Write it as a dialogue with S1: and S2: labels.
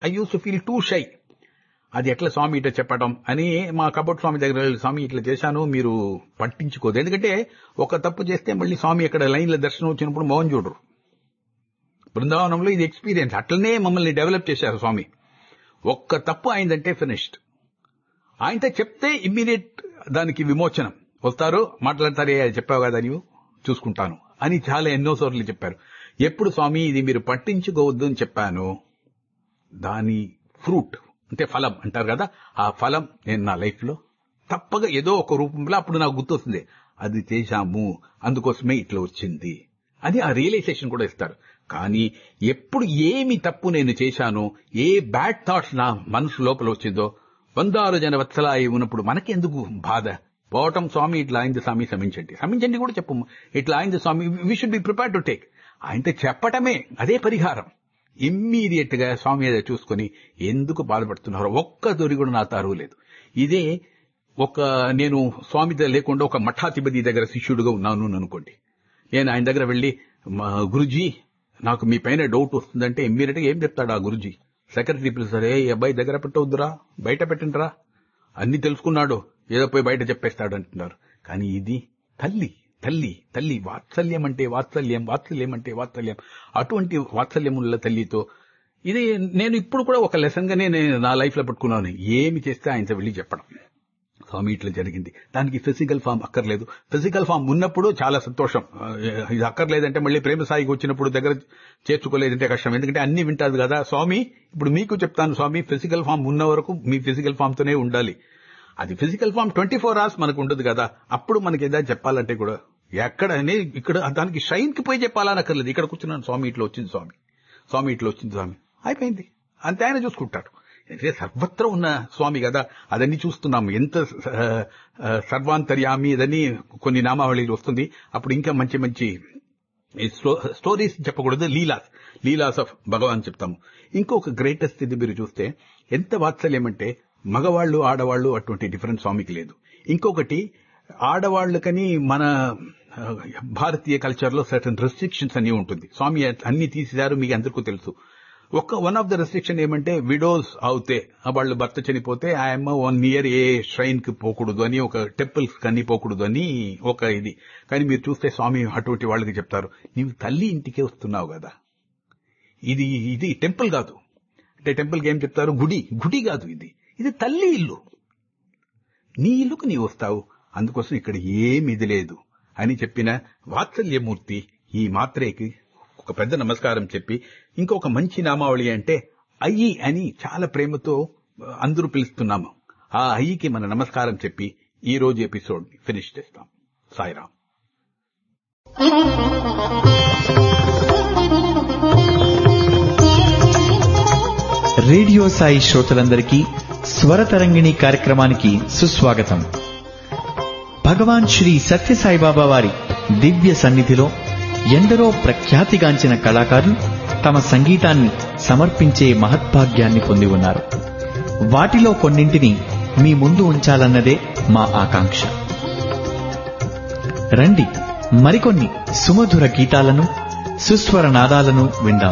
S1: I use to feel too shy అది ఎట్లా స్వామి ఇట్లా చెప్పడం అని మా కబోట్ స్వామి దగ్గర వెళ్ళి, స్వామి ఇట్లా చేశాను మీరు పట్టించుకోదు ఎందుకంటే ఒక తప్పు చేస్తే మళ్ళీ స్వామి ఎక్కడ లైన్ల దర్శనం వచ్చినప్పుడు మోహన్ చూడరు బృందావనంలో ఇది ఎక్స్పీరియన్స్ అట్లనే మమ్మల్ని డెవలప్ చేశారు స్వామి ఒక్క తప్పు అయిందంటే ఫినిష్డ్ ఆయనతో చెప్తే ఇమ్మీడియట్ దానికి విమోచనం వస్తారు మాట్లాడతారే అది చెప్పావు కదా నీవు చూసుకుంటాను అని చాలా ఎన్నోసార్లు చెప్పారు ఎప్పుడు స్వామి ఇది మీరు పట్టించుకోవద్దు అని చెప్పాను దాని ఫ్రూట్ అంటే ఫలం అంటారు కదా ఆ ఫలం నేను నా లైఫ్ లో తప్పగా ఏదో ఒక రూపంలో అప్పుడు నాకు గుర్తొస్తుంది అది చేశాము అందుకోసమే ఇట్లా వచ్చింది అని ఆ రియలైజేషన్ కూడా ఇస్తారు కానీ ఎప్పుడు ఏమి తప్పు నేను చేశానో ఏ బ్యాడ్ థాట్స్ నా మనసు లోపల వచ్చిందో వందారు జన వత్సలాయి ఉన్నప్పుడు మనకెందుకు బాధ పోవటం స్వామి ఇట్లా అయింది స్వామి క్షమించండి క్షమించండి కూడా చెప్పము ఇట్లా అయింది స్వామి we should be prepare to take ఆయనతో చెప్పటమే అదే పరిహారం ఇమ్మీడియట్ గా స్వామి ఏదో చూసుకుని ఎందుకు బాధపడుతున్నారు ఒక్క దొరి కూడా నా తారువు లేదు ఇదే ఒక నేను స్వామి దగ్గర లేకుండా ఒక మఠాధిపతి దగ్గర శిష్యుడుగా ఉన్నాను అని అనుకోండి నేను ఆయన దగ్గర వెళ్లి "మా గురుజీ నాకు మీ పైన డౌట్ వస్తుందంటే ఇమ్మీడియట్ గా ఏం చెప్తాడు ఆ గురుజీ సెక్రటరీ పిలుస్తారు ఏ ఈ అబ్బాయి దగ్గర పెట్టవద్దురా బయట పెట్టండిరా అన్ని తెలుసుకున్నాడు ఏదో పోయి బయట చెప్పేస్తాడు అంటున్నారు కానీ ఇది తల్లి తల్లి తల్లి వాత్సల్యం అంటే వాత్సల్యం వాత్సల్యం అంటే వాత్సల్యం అటువంటి వాత్సల్యముల తల్లితో ఇది నేను ఇప్పుడు కూడా ఒక లెసన్ గానే నేను నా లైఫ్ లో పట్టుకున్నాను ఏమి చేస్తే ఆయనతో వెళ్ళి చెప్పడం స్వామి ఇట్లా జరిగింది దానికి ఫిజికల్ ఫామ్ అక్కర్లేదు ఫిజికల్ ఫామ్ ఉన్నప్పుడు చాలా సంతోషం ఆ, ఇది అక్కర్లేదంటే మళ్ళీ ప్రేమ స్థాయికి వచ్చినప్పుడు దగ్గర చేర్చుకోలేదంటే కష్టం ఎందుకంటే అన్ని వింటారు కదా స్వామి ఇప్పుడు మీకు చెప్తాను స్వామి ఫిజికల్ ఫామ్ ఉన్న వరకు మీ ఫిజికల్ ఫామ్ తోనే ఉండాలి అది physical form twenty four hours మనకు ఉండదు కదా అప్పుడు మనకి ఏదైనా చెప్పాలంటే కూడా ఎక్కడ అని ఇక్కడ దానికి షైన్ కి పోయి చెప్పాలని అక్కర్లేదు ఇక్కడ కూర్చున్నాను స్వామి ఇట్లా వచ్చింది స్వామి స్వామి ఇట్లా వచ్చింది స్వామి అయిపోయింది అంతే ఆయన చూసుకుంటాడు అంటే సర్వత్ర ఉన్న స్వామి కదా అదన్నీ చూస్తున్నాము ఎంత ఆ, ఆ, సర్వాంతర్యామి అదని కొన్ని నామావళిలు వస్తుంది అప్పుడు ఇంకా మంచి మంచి ఈ స్టో- స్టోరీస్ చెప్పకూడదు లీలాస్ లీలాస్ ఆఫ్ భగవాన్ చెప్తాము ఇంకొక గ్రేటెస్ట్ ఇది మీరు చూస్తే ఎంత వాత్సల్యం అంటే మగవాళ్ళు ఆడవాళ్ళు అటువంటి డిఫరెన్స్ స్వామికి లేదు ఇంకొకటి ఆడవాళ్ళకని మన ఆ, భారతీయ కల్చర్ లో సర్టన్ రెస్ట్రిక్షన్స్ అన్ని ఉంటుంది స్వామి అన్ని తీసేశారు మీకు అందరికీ తెలుసు ఒక వన్ ఆఫ్ ద రెస్ట్రిక్షన్ ఏమంటే విడోస్ అవుతే వాళ్ళు భర్త చనిపోతే ఆయమ్మ వన్ ఇయర్ ఏ ష్రైన్ కి పోకూడదు అని ఒక టెంపుల్స్ కన్నీ పోకూడదు అని ఒక ఇది కానీ మీరు చూస్తే స్వామి అటువంటి వాళ్ళకి చెప్తారు నీవు తల్లి ఇంటికే వస్తున్నావు కదా ఇది ఇది టెంపుల్ కాదు అంటే టెంపుల్కి ఏం చెప్తారు గుడి గుడి కాదు ఇది ఇది తల్లి ఇల్లు నీ ఇల్లుకు నీవు వస్తావు అందుకోసం ఇక్కడ ఏమి ఇది లేదు అని చెప్పిన వాత్సల్యమూర్తి ఈ మాత్రేకి ఒక పెద్ద నమస్కారం చెప్పి ఇంకొక మంచి నామావళి అంటే అయ్యి అని చాలా ప్రేమతో అందరూ పిలుస్తున్నాము ఆ అయ్యికి మన నమస్కారం చెప్పి ఈ రోజు ఎపిసోడ్ ఫినిష్ చేస్తాం సాయిరాం
S2: రేడియో సాయి శ్రోతలందరికీ స్వరతరంగిణి కార్యక్రమానికి సుస్వాగతం భగవాన్ శ్రీ సత్యసాయిబాబా వారి దివ్య సన్నిధిలో ఎందరో ప్రఖ్యాతిగాంచిన కళాకారులు తమ సంగీతాన్ని సమర్పించే మహద్భాగ్యాన్ని పొంది ఉన్నారు వాటిలో కొన్నింటిని మీ ముందు ఉంచాలన్నదే మా ఆకాంక్ష రండి మరికొన్ని సుమధుర గీతాలను సుస్వర నాదాలను విందాం